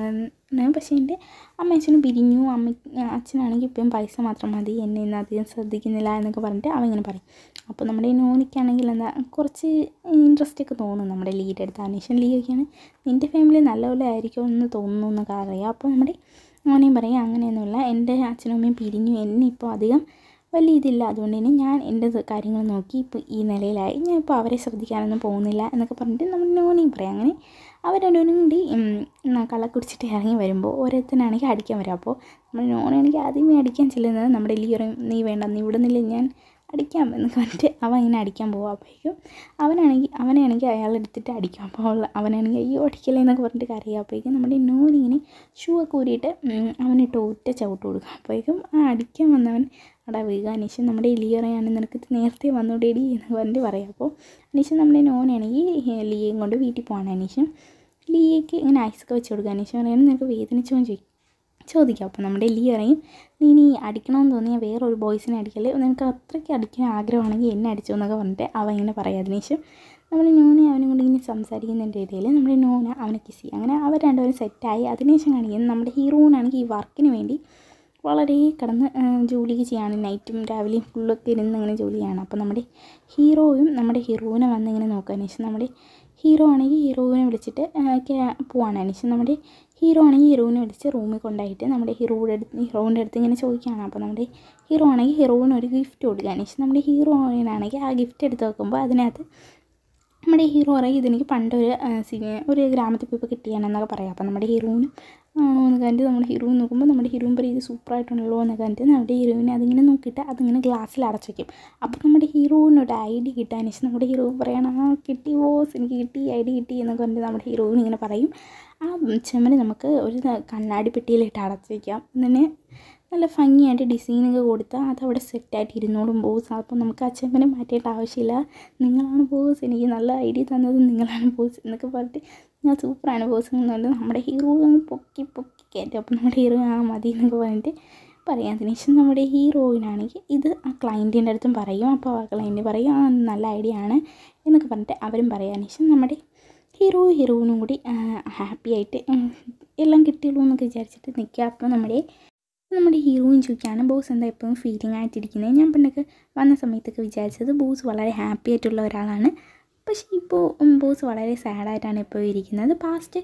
ആണ് പക്ഷേ എൻ്റെ അമ്മ അച്ഛനും പിരിഞ്ഞു അമ്മ അച്ഛനാണെങ്കിൽ ഇപ്പം പൈസ മാത്രം മതി എന്നെ ഇന്ന് അധികം ശ്രദ്ധിക്കുന്നില്ല എന്നൊക്കെ പറഞ്ഞിട്ട് അവൻ ഇങ്ങനെ പറയും അപ്പോൾ നമ്മുടെ ഈ നോനിക്കാണെങ്കിൽ എന്താ കുറച്ച് ഇൻട്രസ്റ്റ് ഒക്കെ തോന്നും നമ്മുടെ ലീയുടെ അടുത്ത് അന്വേഷണം ലീയൊക്കെയാണ് നിൻ്റെ ഫാമിലി നല്ലപോലെ ആയിരിക്കും എന്ന് തോന്നുന്നു എന്നൊക്കെ അറിയാം അപ്പോൾ നമ്മുടെ മോനെയും പറയും അങ്ങനെയൊന്നുമില്ല എൻ്റെ അച്ഛനും അമ്മയും പിരിഞ്ഞു എന്നെ ഇപ്പോൾ അധികം വലിയ ഇതില്ല അതുകൊണ്ട് തന്നെ ഞാൻ എൻ്റെ ഇത് കാര്യങ്ങൾ നോക്കി ഇപ്പോൾ ഈ നിലയിലായി ഞാൻ ഇപ്പോൾ അവരെ ശ്രദ്ധിക്കാനൊന്നും പോകുന്നില്ല എന്നൊക്കെ പറഞ്ഞിട്ട് നമ്മൾ നോനെയും പറയാം അങ്ങനെ അവർ രണ്ടുപേരും കൂടി ഉം, ന- കള്ള കുടിച്ചിട്ട് ഇറങ്ങി വരുമ്പോൾ ഓരോരുത്തനാണെങ്കിൽ അടിക്കാൻ വരും അപ്പോൾ നമ്മൾ നോനാണെങ്കിൽ ആദ്യമേ അടിക്കാൻ ചെല്ലുന്നത് നമ്മുടെ ലീ പറയും നീ വേണ്ട നീ ഇവിടെ നിന്നില്ല ഞാൻ അടിക്കാം എന്നൊക്കെ പറഞ്ഞിട്ട് അവൻ ഇങ്ങനെ അടിക്കാൻ പോകും അപ്പോഴേക്കും അവനാണെങ്കിൽ അവനാണെങ്കിൽ അയാൾ എടുത്തിട്ട് അടിക്കും അപ്പോൾ അവൾ- അവനാണെങ്കിൽ അയ്യോ അടിക്കല്ലേ എന്നൊക്കെ പറഞ്ഞിട്ട് കരയുക അപ്പോഴേക്കും നമ്മുടെ നോനിങ്ങനെ ഷൂ ഒക്കെ ഊരിയിട്ട് ഉം, അവനിട്ട് ഒറ്റ ചവിട്ട് കൊടുക്കും അപ്പോഴേക്കും ആ അടിക്കാൻ വന്നവൻ അവിടെ വീഴുക അനീഷൻ നമ്മുടെ ലിയറയാണ് നിനക്ക് ഇത് നേരത്തെ വന്നോടേടി എന്ന് പറഞ്ഞിട്ട് പറയാം അപ്പോൾ അനീഷൻ നമ്മുടെ നോനാണെങ്കിൽ ലിയയും കൊണ്ട് വീട്ടിൽ പോവാണ് അനീഷൻ ലിയയ്ക്ക് ഇങ്ങനെ ഐസൊക്കെ വെച്ച് കൊടുക്കുക അനീഷൻ പറയുന്നത് നിനക്ക് വേദനിച്ചോ എന്ന് ചോദിക്കും ചോദിക്കാം അപ്പോൾ നമ്മുടെ ലീ പറയും നീ നീ അടിക്കണമെന്ന് തോന്നിയാൽ വേറൊരു ബോയ്സിനെ അടിക്കല്ലേ നിനക്ക് അത്രയ്ക്ക് അടിക്കാൻ ആഗ്രഹമാണെങ്കിൽ എന്നെ അടിച്ചു എന്നൊക്കെ പറഞ്ഞിട്ട് അവൻ ഇങ്ങനെ പറയാം അതിനുശേഷം നമ്മൾ നോന അവനും കൂടി ഇങ്ങനെ സംസാരിക്കുന്നതിൻ്റെ ഇടയിൽ നമ്മുടെ നോന അവനെ കിസ് ചെയ്യും അങ്ങനെ അവർ രണ്ടുപേരും സെറ്റായി അതിനുശേഷം കാണിക്കുന്നത് നമ്മുടെ ഹീറോയിനാണെങ്കിൽ ഈ വർക്കിന് വേണ്ടി വളരെ കിടന്ന് ആ, ജോലി ചെയ്യാണ് നൈറ്റും രാവിലെയും ഫുള്ളൊക്കെ ഇരുന്ന് ഇങ്ങനെ ജോലി ചെയ്യാണ് അപ്പോൾ നമ്മുടെ ഹീറോയും നമ്മുടെ ഹീറോയിനെ വന്ന് ഇങ്ങനെ നോക്കുക അന്വേഷിച്ച് നമ്മുടെ ഹീറോ ആണെങ്കിൽ ഹീറോയിനെ വിളിച്ചിട്ട് ആ, ക്യാ- പോവാണ് അന്വേഷിച്ച് നമ്മുടെ ഹീറോ ആണെങ്കിൽ ഹീറോയിനെ വിളിച്ച് റൂമിൽ കൊണ്ടായിട്ട് നമ്മുടെ ഹീറോയുടെ അടുത്ത് ഹീറോയിൻ്റെ അടുത്ത് ഇങ്ങനെ ചോദിക്കുകയാണ് അപ്പോൾ നമ്മുടെ ഹീറോ ആണെങ്കിൽ ഹീറോയിന് ഒരു ഗിഫ്റ്റ് കൊടുക്കുക അന്വേഷിച്ച് നമ്മുടെ ഹീറോയിനാണെങ്കിൽ ആ ഗിഫ്റ്റ് എടുത്ത് നോക്കുമ്പോൾ അതിനകത്ത് നമ്മുടെ ഹീറോ പറയും ഇതെനിക്ക് പണ്ട് ഒരു ആ, സിനി- ഒരു ഗ്രാമത്തിൽ പോയപ്പോൾ കിട്ടിയാണെന്നൊക്കെ പറയാം അപ്പോൾ നമ്മുടെ ഹീറോയിന് ആണോ എന്ന് കണ്ടിട്ട് നമ്മുടെ ഹീറോയിൻ നോക്കുമ്പോൾ നമ്മുടെ ഹീറോയിൻ പറയും ഇത് സൂപ്പറായിട്ടുണ്ടല്ലോ എന്ന് കണ്ടിട്ട് നമ്മുടെ ഹീറോയിനെ അതിങ്ങനെ നോക്കിയിട്ട് അതിങ്ങനെ ഗ്ലാസ്സിൽ അടച്ചു വയ്ക്കും അപ്പോൾ നമ്മുടെ ഹീറോയിന് ഒരു ഐ ഡി കിട്ടാൻ ശേഷം നമ്മുടെ ഹീറോയിൻ പറയണം ആ കിട്ടി ബോസ് എനിക്ക് കിട്ടി ഐ ഡി കിട്ടി എന്നൊക്കെ പറഞ്ഞിട്ട് നമ്മുടെ ഹീറോയിൻ ഇങ്ങനെ പറയും ആ ചെമ്മന് നമുക്ക് ഒരു ത- കണ്ണാടി പെട്ടിയിലിട്ട് അടച്ചു വയ്ക്കാം എന്നിട്ട് നല്ല ഭംഗിയായിട്ട് ഡിസൈനൊക്കെ കൊടുത്താൽ അതവിടെ സെറ്റായിട്ട് ഇരുന്നോളും ബോസ് അപ്പോൾ നമുക്ക് ആ ചെമ്മനെ മാറ്റേണ്ട ആവശ്യമില്ല നിങ്ങളാണ് ബോസ് എനിക്ക് നല്ല ഐഡിയ തന്നത് നിങ്ങളാണ് ബോസ് എന്നൊക്കെ പറഞ്ഞിട്ട് ഞാൻ സൂപ്പറാണ് ബോസ് എന്ന് പറഞ്ഞിട്ട് നമ്മുടെ ഹീറോ അങ്ങ് പൊക്കി പൊക്കി കയറ്റും അപ്പോൾ നമ്മുടെ ഹീറോ ആ മതി എന്നൊക്കെ പറഞ്ഞിട്ട് പറയാം അതിനുശേഷം നമ്മുടെ ഹീറോയിനാണെങ്കിൽ ഇത് ആ ക്ലയൻറ്റിൻ്റെ അടുത്തും പറയും അപ്പോൾ ആ ക്ലയൻറ്റ് പറയും ആ നല്ല ഐഡിയ ആണ് എന്നൊക്കെ പറഞ്ഞിട്ട് അവരും പറയാം അതിനുശേഷം നമ്മുടെ ഹീറോ ഹീറോയിനും കൂടി ഹാപ്പി ആയിട്ട് ഉം, എല്ലാം കിട്ടിയുള്ളൂ എന്നൊക്കെ വിചാരിച്ചിട്ട് നിൽക്കുക അപ്പോൾ നമ്മുടെ നമ്മുടെ ഹീറോയിൻ ചോദിക്കുകയാണ് ബോസ് എന്താ എപ്പോഴും ഫീലിംഗ് ആയിട്ടിരിക്കുന്നത് ഞാൻ പണ്ടൊക്കെ വന്ന സമയത്തൊക്കെ വിചാരിച്ചത് ബോസ് വളരെ ഹാപ്പി ആയിട്ടുള്ള ഒരാളാണ് പക്ഷേ ഇപ്പോൾ ബോസ് വളരെ സാഡായിട്ടാണ് ഇപ്പോൾ ഇരിക്കുന്നത് പാസ്റ്റ്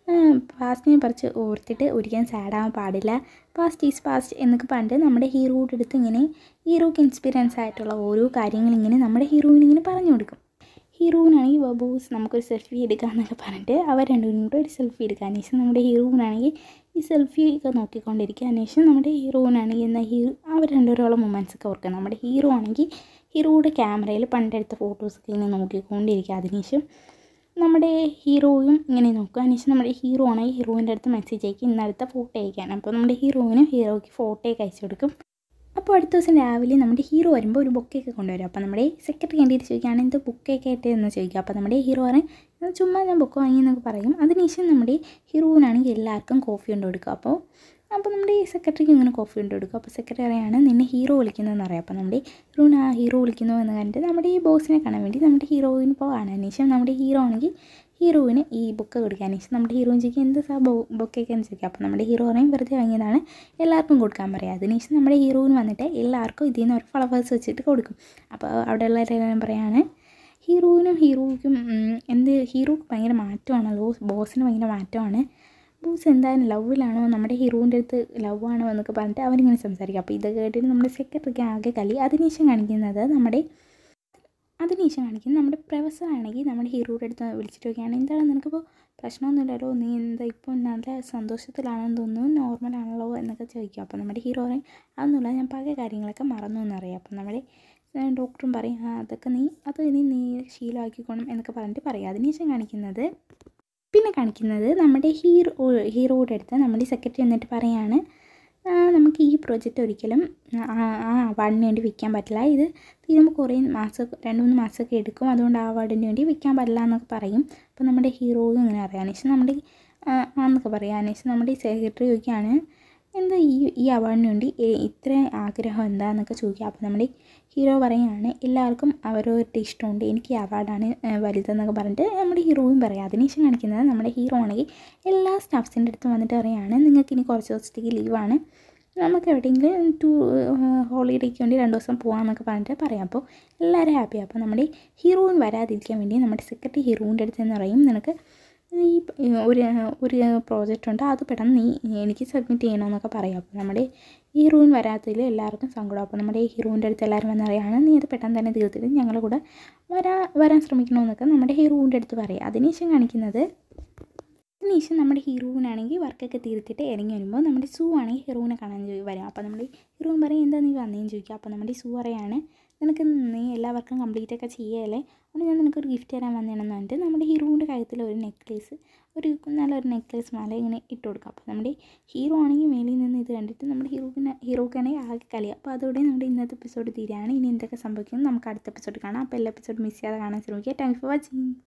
പാസ്റ്റിനെ പറിച്ച് ഓർത്തിട്ട് ഒരിക്കലും സാഡാവാൻ പാടില്ല പാസ്റ്റ് ഈസ് പാസ്റ്റ് എന്നൊക്കെ പറഞ്ഞിട്ട് നമ്മുടെ ഹീറോയുടെ അടുത്ത് ഇങ്ങനെ ഹീറോയ്ക്ക് ഇൻസ്പിറൻസ് ആയിട്ടുള്ള ഓരോ കാര്യങ്ങൾ ഇങ്ങനെ നമ്മുടെ ഹീറോയിന് ഇങ്ങനെ പറഞ്ഞു കൊടുക്കും ഹീറോയിനാണെങ്കിൽ ബബൂസ് നമുക്കൊരു സെൽഫി എടുക്കാമെന്നൊക്കെ പറഞ്ഞിട്ട് അവർ രണ്ടുപേരും കൂടെ ഒരു സെൽഫി എടുക്കുക അന്വേഷിച്ച് നമ്മുടെ ഹീറോയിനാണെങ്കിൽ ഈ സെൽഫി ഒക്കെ നോക്കിക്കൊണ്ടിരിക്കുക അന്വേഷിച്ച് നമ്മുടെ ഹീറോയിനാണെങ്കിൽ എന്നാൽ ഹീറോ അവർ രണ്ടുപേരുള്ള മൊമെൻറ്റ്സ് ഒക്കെ ഓർക്കുക നമ്മുടെ ഹീറോ ആണെങ്കിൽ ഹീറോയുടെ ക്യാമറയിൽ പണ്ടെടുത്ത ഫോട്ടോസൊക്കെ ഇങ്ങനെ നോക്കിക്കൊണ്ടിരിക്കുക അതിനുശേഷം നമ്മുടെ ഹീറോയും ഇങ്ങനെ നോക്കുക അതിനുശേഷം നമ്മുടെ ഹീറോ ആണെങ്കിൽ ഹീറോയിൻ്റെ അടുത്ത് മെസ്സേജ് അയക്കും ഇന്നടുത്ത ഫോട്ടോ അയക്കാൻ അപ്പോൾ നമ്മുടെ ഹീറോയിനും ഹീറോയ്ക്ക് ഫോട്ടോയൊക്കെ അയച്ചു കൊടുക്കും അപ്പോൾ അടുത്ത ദിവസം രാവിലെ നമ്മുടെ ഹീറോ വരുമ്പോൾ ഒരു ബൊക്കെയൊക്കെ കൊണ്ടുവരും അപ്പോൾ നമ്മുടെ സെക്രട്ടറി കണ്ടിട്ട് ചോദിക്കുകയാണ് എന്ത് ബുക്കൊക്കെ ആയിട്ട് എന്ന് ചോദിക്കുക അപ്പോൾ നമ്മുടെ ഹീറോ പറയും "ഇത് ചുമ്മാ ഞാൻ ബുക്ക് വാങ്ങി എന്നൊക്കെ പറയും അതിനുശേഷം നമ്മുടെ ഹീറോയിനാണെങ്കിൽ എല്ലാവർക്കും കോഫി കൊണ്ട് കൊടുക്കുക അപ്പോൾ അപ്പോൾ നമ്മുടെ ഈ സെക്രട്ടറിക്ക് ഇങ്ങനെ കോഫി കൊണ്ട് കൊടുക്കും അപ്പോൾ സെക്രട്ടറി അറിയാണ് നിന്നെ ഹീറോ വിളിക്കുന്നതെന്ന് അറിയാം അപ്പോൾ നമ്മുടെ ഹീറോയിന് ആ ഹീറോ വിളിക്കുന്നു എന്ന് കണ്ടിട്ട് നമ്മുടെ ഈ ബോസിനെ കാണാൻ വേണ്ടി നമ്മുടെ ഹീറോയിൻ പോകാണ് അന്വേഷിച്ച് നമ്മുടെ ഹീറോ ആണെങ്കിൽ ഹീറോയിന് ഈ ബുക്ക് കൊടുക്കാൻ അന്വേഷിച്ച് നമ്മുടെ ഹീറോയിൻ ചോദിക്കും എന്ത് സാ ബോ ബുക്കൊക്കെ എന്ന് ചോദിക്കും അപ്പോൾ നമ്മുടെ ഹീറോ പറയും വെറുതെ വാങ്ങിയതാണ് എല്ലാവർക്കും കൊടുക്കാൻ പറയാം അതിനുശേഷം നമ്മുടെ ഹീറോയിൻ വന്നിട്ട് എല്ലാവർക്കും ഇതിൽ നിന്ന് ഒരു ഫ്ലവേഴ്സ് വെച്ചിട്ട് കൊടുക്കും അപ്പോൾ അവിടെയുള്ളവരെല്ലാം പറയാണ് ഹീറോയിനും ഹീറോയ്ക്കും ഉം, എന്ത് ഹീറോയ്ക്ക് ഭയങ്കര മാറ്റമാണല്ലോ ബോസിന് ഭയങ്കര മാറ്റമാണ് ബോസ് എന്തായാലും ലവിലാണോ നമ്മുടെ ഹീറോയിൻ്റെ അടുത്ത് ലവ് ആണോ എന്നൊക്കെ പറഞ്ഞിട്ട് അവരിങ്ങനെ സംസാരിക്കും അപ്പോൾ ഇത് കേട്ടിട്ട് നമ്മുടെ സെക്രട്ടറിക്ക് ആകെ കളി അതിനുശേഷം കാണിക്കുന്നത് നമ്മുടെ അതിനുശേഷം കാണിക്കുന്നത് നമ്മുടെ പ്രൊഫസർ ആണെങ്കിൽ നമ്മുടെ ഹീറോയുടെ അടുത്ത് വിളിച്ചിട്ട് നോക്കിയാണ് എന്താണ് നിനക്കിപ്പോൾ പ്രശ്നമൊന്നുമില്ലല്ലോ നീ എന്താ ഇപ്പോൾ നല്ല സന്തോഷത്തിലാണെന്ന് തോന്നുന്നു നോർമലാണല്ലോ എന്നൊക്കെ ചോദിക്കും അപ്പോൾ നമ്മുടെ ഹീറോ പറയും അതൊന്നുമില്ല ഞാൻ പല കാര്യങ്ങളൊക്കെ മറന്നു എന്നറിയാം അപ്പോൾ നമ്മുടെ ഏഹ്, ഡോക്ടറും പറയും ആ അതൊക്കെ നീ അത് ഇനി നീ ശീലമാക്കിക്കോണം എന്നൊക്കെ പറഞ്ഞിട്ട് പറയും അതിനുശേഷം കാണിക്കുന്നത് പിന്നെ കാണിക്കുന്നത് നമ്മുടെ ഹീറോ ഹീറോയുടെ അടുത്ത് നമ്മുടെ സെക്രട്ടറി എന്നിട്ട് പറയാണ് "ആ, നമുക്ക് ഈ പ്രോജക്റ്റ് ഒരിക്കലും ആ ആ അവാർഡിന് വേണ്ടി വിൽക്കാൻ പറ്റില്ല ഇത് തീരുമ്പോൾ കുറേ മാസം രണ്ട് മൂന്ന് മാസമൊക്കെ എടുക്കും അതുകൊണ്ട് ആ അവാർഡിന് വേണ്ടി വിൽക്കാൻ പറ്റില്ല എന്നൊക്കെ പറയും അപ്പോൾ നമ്മുടെ ഹീറോയും ഇങ്ങനെ അറിയാം അനേഷം നമ്മുടെ ആ എന്നൊക്കെ പറയാം അനേഷം നമ്മുടെ സെക്രട്ടറി ചോദിക്കുകയാണ് എന്താ ഈ ഈ അവാർഡിന് വേണ്ടി എ- ഇത്ര ആഗ്രഹം എന്താന്നൊക്കെ ചോദിക്കുക അപ്പോൾ നമ്മുടെ ഹീറോ പറയുകയാണ് എല്ലാവർക്കും അവരവരുടെ ഇഷ്ടമുണ്ട് എനിക്ക് ഈ അവാർഡാണ് ഏഹ്, വലുതെന്നൊക്കെ പറഞ്ഞിട്ട് നമ്മുടെ ഹീറോയും പറയാം അതിനുശേഷം കാണിക്കുന്നത് നമ്മുടെ ഹീറോ ആണെങ്കിൽ എല്ലാ സ്റ്റാഫ്സിൻ്റെ അടുത്തും വന്നിട്ട് പറയുകയാണ് നിങ്ങൾക്ക് ഇനി കുറച്ച് ദിവസത്തേക്ക് ലീവാണ് നമുക്ക് എവിടെയെങ്കിലും ടൂ ഹോളിഡേക്ക് വേണ്ടി രണ്ട് ദിവസം പോകാമെന്നൊക്കെ പറഞ്ഞിട്ട് പറയാം അപ്പോൾ എല്ലാവരും ഹാപ്പിയാണ് അപ്പോൾ നമ്മുടെ ഹീറോയിൻ വരാതിരിക്കാൻ വേണ്ടി നമ്മുടെ സെക്രട്ടറി ഹീറോയിൻ്റെ അടുത്ത് എന്ന് പറയും നിനക്ക് ഈ ഒരു ഒരു പ്രോജക്റ്റ് ഉണ്ട് അത് പെട്ടെന്ന് നീ എനിക്ക് സബ്മിറ്റ് ചെയ്യണമെന്നൊക്കെ പറയാം അപ്പോൾ നമ്മുടെ ഹീറോയിൻ വരാത്തതിൽ എല്ലാവർക്കും സങ്കടം അപ്പോൾ നമ്മുടെ ഹീറോയിൻ്റെ അടുത്ത് എല്ലാവരും വന്നറിയാണ് നീ അത് പെട്ടെന്ന് തന്നെ തീർത്തിട്ട് ഞങ്ങളുടെ കൂടെ വരാ വരാൻ ശ്രമിക്കണമെന്നൊക്കെ നമ്മുടെ ഹീറോയിൻ്റെ അടുത്ത് പറയാം അതിനുശേഷം കാണിക്കുന്നത് അതിനുശേഷം നമ്മുടെ ഹീറോയിനാണെങ്കിൽ വർക്കൊക്കെ തീർത്തിട്ട് ഇറങ്ങി വരുമ്പോൾ നമ്മുടെ സൂ ആണെങ്കിൽ ഹീറോയിനെ കാണാൻ ചോദി- വരാം അപ്പോൾ നമ്മുടെ ഹീറോയിൻ പറയും എന്താ നീ വന്നേന്ന് ചോദിക്കുക അപ്പോൾ നമ്മുടെ സൂ പറയാണ് നിനക്ക് നീ എല്ലാ വർക്കും കംപ്ലീറ്റ് ഒക്കെ ചെയ്യല്ലേ അതുകൊണ്ട് ഞാൻ നിനക്കൊരു ഗിഫ്റ്റ് തരാൻ വന്നതാണെന്ന് പറഞ്ഞിട്ട് നമ്മുടെ ഹീറോയിൻ്റെ കഴുത്തിൽ ഒരു നെക്ലേസ് ഒരു നല്ലൊരു നെക്ലേസ് മാല ഇങ്ങനെ ഇട്ട് കൊടുക്കുക അപ്പോൾ നമ്മുടെ ഹീറോ ആണെങ്കിൽ മേലിൽ നിന്ന് ഇത് കണ്ടിട്ട് നമ്മുടെ ഹീറോക്കിനെ ഹീറോക്കാണെങ്കിൽ ആകെ കളി അപ്പോൾ അതോടെ നമ്മുടെ ഇന്നത്തെ എപ്പിസോഡ് തീരുകയാണ് ഇനി എന്തൊക്കെ സംഭവിക്കും നമുക്ക് അടുത്ത എപ്പിസോഡ് കാണാം അപ്പോൾ എല്ലാ എപ്പിസോഡ് മിസ് ചെയ്യാതെ കാണാൻ ശ്രമിക്കുക താങ്ക്സ് ഫോർ വാച്ചിങ്